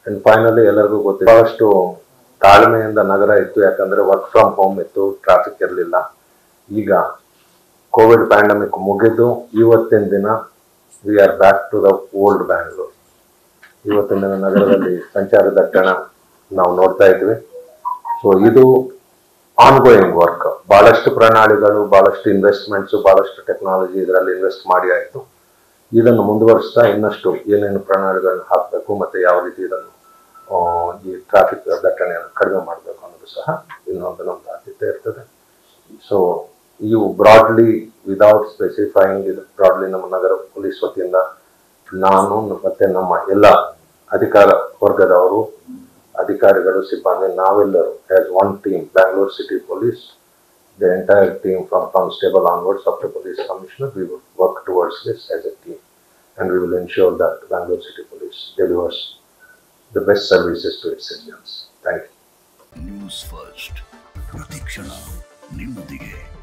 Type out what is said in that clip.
And finally ಎಲ್ಲರಿಗೂ ಗೊತ್ತಿದೆ ಬಹಳಷ್ಟು ತಾಳ್ಮೆಯಿಂದ ನಗರ ಇತ್ತು ಯಾಕಂದ್ರೆ ವರ್ಕ್ ಫ್ರಮ್ ಹೋಮ್ ಇತ್ತು ಟ್ರಾಫಿಕ್ ಇರಲಿಲ್ಲ ಈಗ ಕೋವಿಡ್ ಪ್ಯಾಂಡಮಿಕ್ ಮುಗಿದು ಇವತ್ತಿನ ದಿನ we are back to the old Bangalore ಇವತ್ತಿನ ದಿನ ನಗರದಲ್ಲಿ ಸಂಚಾರ ದಟ್ಟಣೆ ನಾವು ನೋಡ್ತಾ ಇದ್ವಿ ಸೊ ಇದು ಆನ್ಗೋಯಿಂಗ್ ವರ್ಕ್ ಬಹಳಷ್ಟು ಪ್ರಣಾಳಿಗಳು ಬಹಳಷ್ಟು ಇನ್ವೆಸ್ಟ್ಮೆಂಟ್ಸ್ ಬಹಳಷ್ಟು ಟೆಕ್ನಾಲಜಿ ಇದರಲ್ಲಿ ಇನ್ವೆಸ್ಟ್ ಮಾಡಿ ಆಯಿತು ಇದನ್ನು ಮುಂದುವರಿಸ್ತಾ ಇನ್ನಷ್ಟು ಏನೇನು ಪ್ರಣಾಳಿಗಳನ್ನು ಹಾಕಬೇಕು ಮತ್ತೆ ಯಾವ ರೀತಿ ಇದನ್ನು ಆ, ಈ ಟ್ರಾಫಿಕ್ ದಟ್ಟಣೆಯನ್ನು ಕಡಿಮೆ ಮಾಡಬೇಕು ಅನ್ನೋದು ಸಹ ಇನ್ನೊಂದು ನಮ್ದು ಆದ್ಯತೆ ಇರ್ತದೆ ಸೊ ಇವು ಬ್ರಾಡ್ಲಿ ವಿದೌಟ್ ಸ್ಪೆಸಿಫೈಯಿಂಗ್ ಇದು ಬ್ರಾಡ್ಲಿ ನಮ್ಮ ನಗರ ಪೊಲೀಸ್ ವತಿಯಿಂದ ನಾನು ಮತ್ತೆ ನಮ್ಮ ಎಲ್ಲ ಅಧಿಕಾರ ವರ್ಗದವರು ಅಧಿಕಾರಿಗಳು ಸಿಬ್ಬಂದಿ ನಾವೆಲ್ಲರೂ as one team Bangalore city police the entire team from constable onwards up to police commissioner, we will work towards this as a team. And we will ensure that Bangalore City Police delivers the best services to its citizens. Thank you. News first ಪ್ರತಿಕ್ಷಣ ನಿಮ್ಮೊಂದಿಗೆ